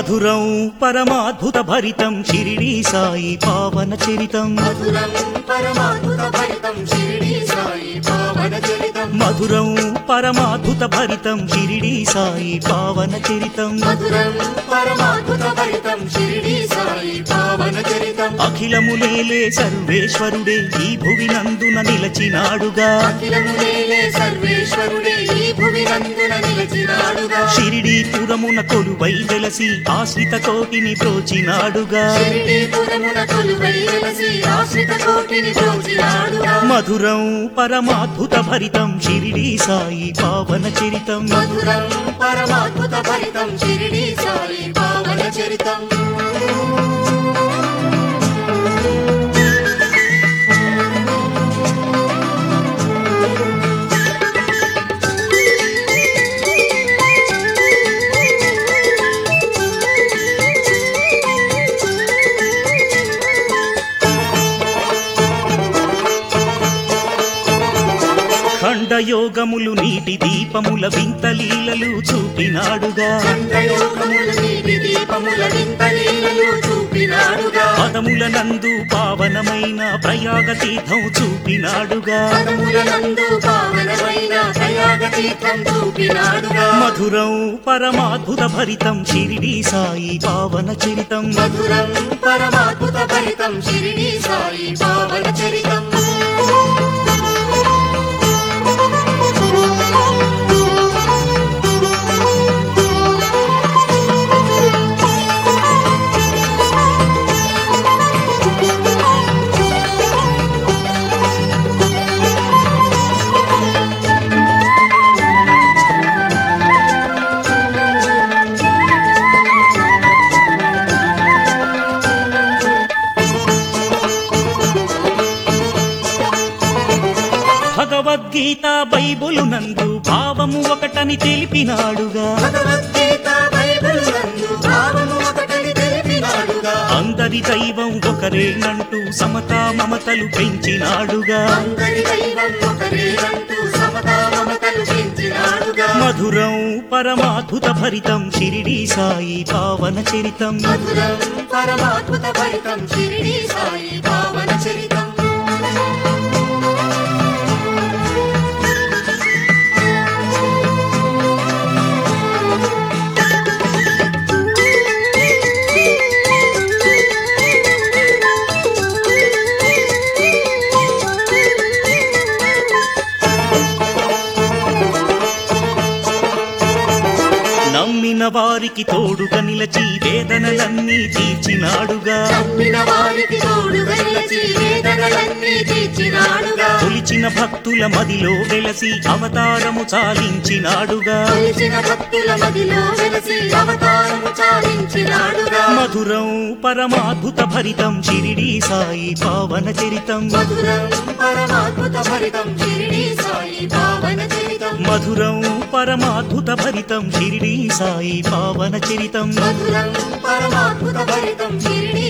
మధురం పరమాద్భుత భరితం షిరిడి సాయి పావన చరితం మధురం పరమాద్భుత భరితం షిరిడి సాయి పావన చరితం మధురం పరమాద్భుత భరితం షిరిడి సాయి పావన చరితం మధురం పరమాద్భుత భరితం షిరిడి సాయి పావన చరితం అఖిలములేలే సర్వేశ్వరుడే ఈ భువి నందున నిలచినాడుగా అఖిలము నేలే సర్వేశ్వరుడే ఈ భువి నందున నిలిచినాడుగా షిరిడి పురమున కొలువై వెలసి ఆశ్రిత కోటిని బ్రోచినాడుగా షిరిడీపురమున కొలువై వెలసి ఆశ్రిత కోటిని బ్రోచినాడుగా మధురం పరమాద్భుత భరితం షిరిడి సాయి పావన చరితం మధురం పరమాద్భుత భరితం షిరిడి సాయి పావన చరితం ఖండయోగములు నీటి దీపముల వింత లీలలు చూపినాడుగా కంఠయోగములు నీటి దీపముల వింత లీలలు చూపినాడుగా పదముల నందు పావనమైన ప్రయాగ తీర్థం చూపినాడుగా పదముల నందు పావనమైన ప్రయాగ తీర్థం చూపినాడుగా మధురం పరమాద్భుత భరితం షిరిడి సాయి పావన చరితం మధురం పరమాద్భుత భరితం షిరిడి సాయి పావన చరితం భగవద్గీత బైబులు నందు భావము ఒకటని తెలిపినాడుగా భగవద్గీత బైబిల్ నందు భావము ఒకటని తెలిపినాడుగా అందరి దైవం ఒకరేనంటూ సమతా మమతలు పెంచినాడుగా అందరి దైవం ఒకరే అంటూ సమతా మమతలు పెంచినాడుగా మధురం పరమాద్భుత భరితం షిరిడి సాయి పావన చరితం మధురం పరమాద్భుత భరితం షిరిడి సాయి పావన చరితం నమ్మిన వారికి తోడుగా నిలచి వేదనలన్నీ తీర్చినాడుగా నమ్మిన వారికి తోడుగా నిలిచి వేదనలన్నీ తీర్చినాడుగా కొలిచిన భక్తుల మదిలో వెలసి అవతారము చాలించినాడుగా కొలిచిన భక్తుల మదిలో వెలసి అవతారము చాలించినాడుగా మధురం పరమాద్భుత భరితం షిరిడి సాయి పావన చరితం మధురం పరమాద్భుత భరితం షిరిడి సాయి పావన చరితం మధురం పరమాద్భుత భరితం షిరిడి సాయి పావన చరితం మధురం పరమాద్భుత భరితం షిరిడి